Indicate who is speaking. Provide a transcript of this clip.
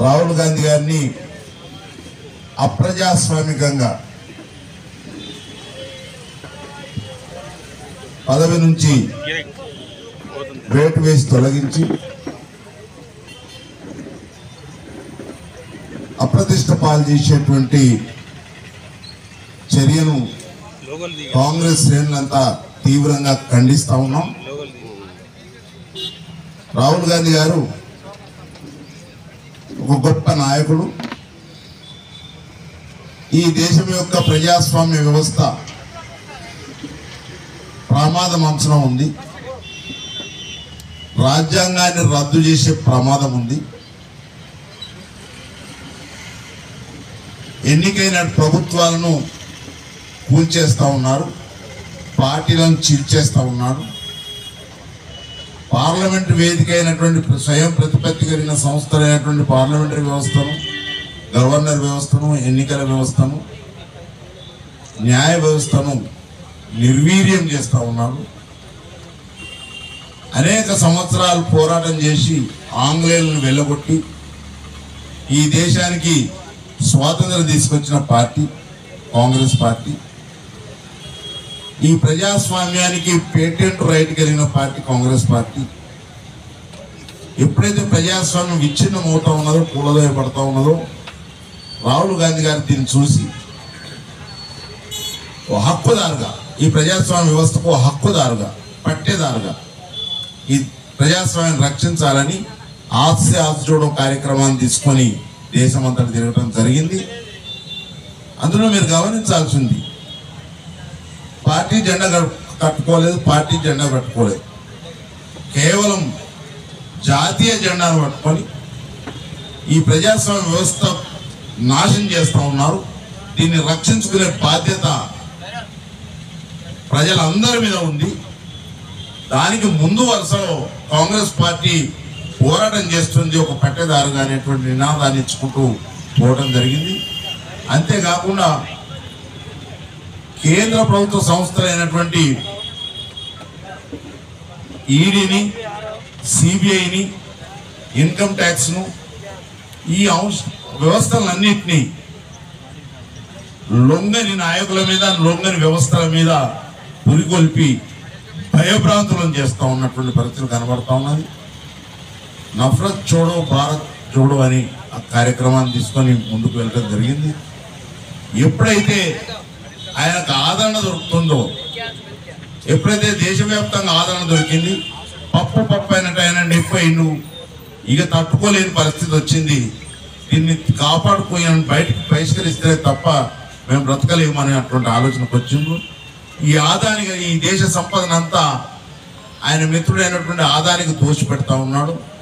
Speaker 1: రాహుల్ గాంధీ గారిని అప్రజాస్వామికంగా పదవి నుంచి వేటు వేసి తొలగించి అప్రతిష్ట పాలు చేసేటువంటి చర్యను కాంగ్రెస్ శ్రేణులంతా తీవ్రంగా ఖండిస్తా ఉన్నాం రాహుల్ గాంధీ గారు ఒక గొప్ప నాయకుడు ఈ దేశం యొక్క ప్రజాస్వామ్య వ్యవస్థ ప్రమాదం అంచనా ఉంది రాజ్యాంగాన్ని రద్దు చేసే ప్రమాదం ఉంది ఎన్నికైన ప్రభుత్వాలను కూల్చేస్తా ఉన్నారు పార్టీలను చీల్చేస్తా ఉన్నారు పార్లమెంట్ వేదిక అయినటువంటి స్వయం ప్రతిపత్తి కలిగిన సంస్థలైనటువంటి పార్లమెంటరీ వ్యవస్థను గవర్నర్ వ్యవస్థను ఎన్నికల వ్యవస్థను న్యాయ వ్యవస్థను నిర్వీర్యం చేస్తూ ఉన్నారు అనేక సంవత్సరాలు పోరాటం చేసి ఆంగ్లేయులను వెళ్ళగొట్టి ఈ దేశానికి స్వాతంత్రం తీసుకొచ్చిన పార్టీ కాంగ్రెస్ పార్టీ ఈ ప్రజాస్వామ్యానికి పేటెంట్ రైట్ కలిగిన పార్టీ కాంగ్రెస్ పార్టీ ఎప్పుడైతే ప్రజాస్వామ్యం విచ్ఛిన్నం అవుతా ఉన్నదో కూలదోయబడతా ఉన్నదో రాహుల్ గాంధీ గారు దీన్ని చూసి ఓ హక్కుదారుగా ఈ ప్రజాస్వామ్య వ్యవస్థకు ఓ హక్కుదారుగా పట్టేదారుగా ఈ ప్రజాస్వామ్యం రక్షించాలని ఆస్తి ఆస్జోడో కార్యక్రమాన్ని తీసుకొని దేశమంతా తిరగడం జరిగింది అందులో మీరు గమనించాల్సింది పార్టీ జెండా కట్- కట్టుకోలేదు పార్టీ జెండా కట్టుకోలేదు కేవలం జాతీయ జెండాను పట్టుకొని ఈ ప్రజాస్వామ్య వ్యవస్థ నాశనం చేస్తూ ఉన్నారు దీన్ని రక్షించుకునే బాధ్యత ప్రజలందరి మీద ఉంది దానికి ముందు వరుసలో కాంగ్రెస్ పార్టీ పోరాటం చేస్తుంది ఒక పట్టేదారుగా అనేటువంటి నినాదాన్ని ఇచ్చుకుంటూ పోవడం జరిగింది అంతేకాకుండా కేంద్ర ప్రభుత్వ సంస్థలైనటువంటి ఈడీని సిబిఐని ఇన్కమ్ ట్యాక్స్ను ఈ అంశ వ్యవస్థలన్నింటినీ లొంగని నాయకుల మీద లొంగని వ్యవస్థల మీద పురికొల్పి భయభ్రాంతులను చేస్తూ ఉన్నటువంటి పరిస్థితులు కనబడతా ఉన్నది నఫరత్ చోడో భారత్ చోడో అని ఆ కార్యక్రమాన్ని తీసుకొని ముందుకు వెళ్ళడం జరిగింది ఎప్పుడైతే ఆయనకు ఆదరణ దొరుకుతుందో ఎప్పుడైతే దేశవ్యాప్తంగా ఆదరణ దొరికింది పప్పు పప్పు అయినట్టు ఆయన నిప్పయిండు ఇక తట్టుకోలేని పరిస్థితి వచ్చింది దీన్ని కాపాడుకుని బయటకు బహిష్కరిస్తే తప్ప మేము బ్రతకలేము అనేటువంటి ఆలోచనకు వచ్చిండ్రు ఈ ఆదానికి ఈ దేశ సంపదనంతా ఆయన మిత్రుడైనటువంటి ఆదానికి దోషి పెడతా ఉన్నాడు